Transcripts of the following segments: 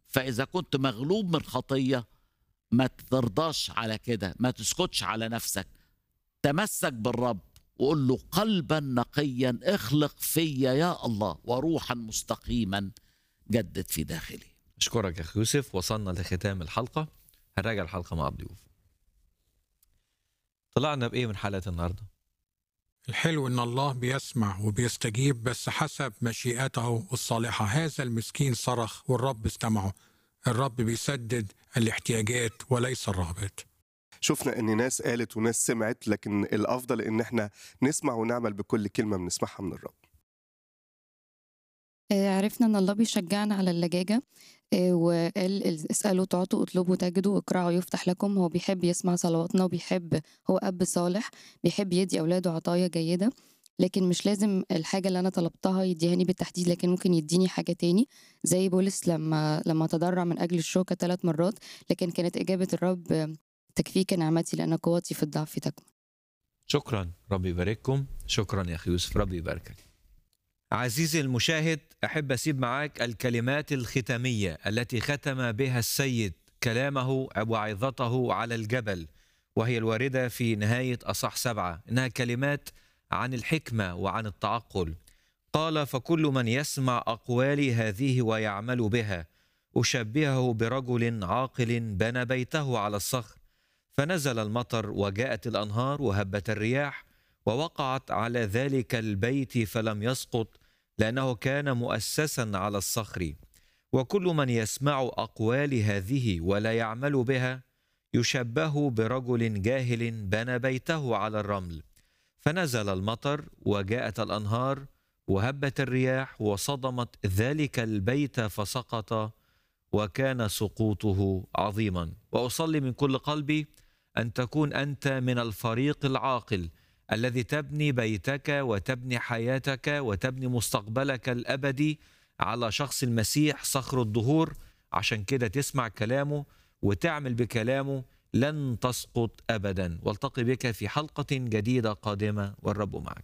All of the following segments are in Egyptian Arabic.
فإذا كنت مغلوب من خطية ما ترضاش على كده ما تسكتش على نفسك تمسك بالرب وقول له قلبا نقيا اخلق فيا يا الله وروحا مستقيما جدد في داخلي أشكرك يا أخي يوسف وصلنا لختام الحلقة هنراجع الحلقة مع الضيوف طلعنا بإيه من حلقة النهاردة؟ الحلو ان الله بيسمع وبيستجيب بس حسب مشيئته الصالحه هذا المسكين صرخ والرب استمعه الرب بيسدد الاحتياجات وليس الرغبات شفنا ان ناس قالت وناس سمعت لكن الافضل ان احنا نسمع ونعمل بكل كلمه بنسمعها من الرب آه، عرفنا ان الله بيشجعنا على اللجاجه آه، وقال ال- اسالوا تعطوا اطلبوا تجدوا اقرعوا يفتح لكم هو بيحب يسمع صلواتنا وبيحب هو اب صالح بيحب يدي اولاده عطايا جيده لكن مش لازم الحاجه اللي انا طلبتها يديهاني بالتحديد لكن ممكن يديني حاجه تاني زي بولس لما لما تضرع من اجل الشوكه ثلاث مرات لكن كانت اجابه الرب آه، تكفيك نعمتي لان قوتي في الضعف تكمن شكرا ربي يبارككم شكرا يا أخي يوسف ربي يباركك عزيزي المشاهد أحب أسيب معاك الكلمات الختامية التي ختم بها السيد كلامه وعظته على الجبل وهي الواردة في نهاية أصح سبعة إنها كلمات عن الحكمة وعن التعقل قال فكل من يسمع أقوالي هذه ويعمل بها أشبهه برجل عاقل بنى بيته على الصخر فنزل المطر وجاءت الأنهار وهبت الرياح ووقعت على ذلك البيت فلم يسقط لأنه كان مؤسسا على الصخر وكل من يسمع أقوال هذه ولا يعمل بها يشبه برجل جاهل بنى بيته على الرمل فنزل المطر وجاءت الأنهار وهبت الرياح وصدمت ذلك البيت فسقط وكان سقوطه عظيما وأصلي من كل قلبي أن تكون أنت من الفريق العاقل الذي تبني بيتك وتبني حياتك وتبني مستقبلك الابدي على شخص المسيح صخر الدهور عشان كده تسمع كلامه وتعمل بكلامه لن تسقط ابدا والتقي بك في حلقه جديده قادمه والرب معك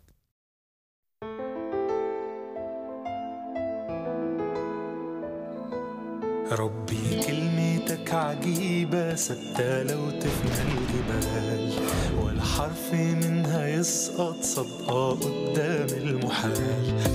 ربي كلمتك عجيبة ستة لو تفنى الجبال ولا حرف منها يسقط صدقة قدام المحال